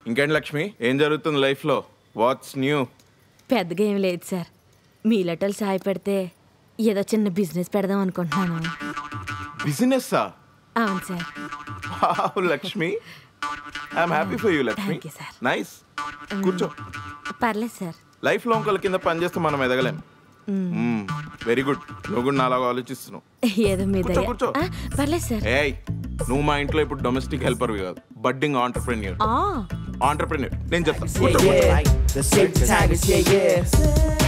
ఇంకేంటి లక్ష్మి ఏం జరుగుతుంది లైఫ్లో వాట్స్ న్యూ పెద్దగా ఏం లేదు సార్ మీ లెటర్లు సాయ పెడితే ఏదో చిన్న బిజినెస్ పెడదాం అనుకుంటున్నాను బిజినెస్సా అవును sir wow Lakshmi I'm happy for you Lakshmi Thank you, sir. Nice కూర్చో పర్లేదు సార్ లైఫ్ లో ఇంకొకరి కింద పని చేస్తే మనం ఎదగలేం వెరీ గుడ్ నువ్వు కూడా నాలాగా ఆలోచిస్తున్నావు ఏదో మీ కూర్చో, దయ కూర్చో. ఆ, పర్లేదు సార్ ఏయ్ నువ్వు మా ఇంట్లో ఇప్పుడు డొమెస్టిక్ హెల్పర్ కాదు బడ్డింగ్ ఆంటర్ప్రెన్యూర్ ఆ, ఆంటర్ప్రెన్యూర్ నేను చెప్తాను Yeah, yeah. The six tigers, yeah, yeah.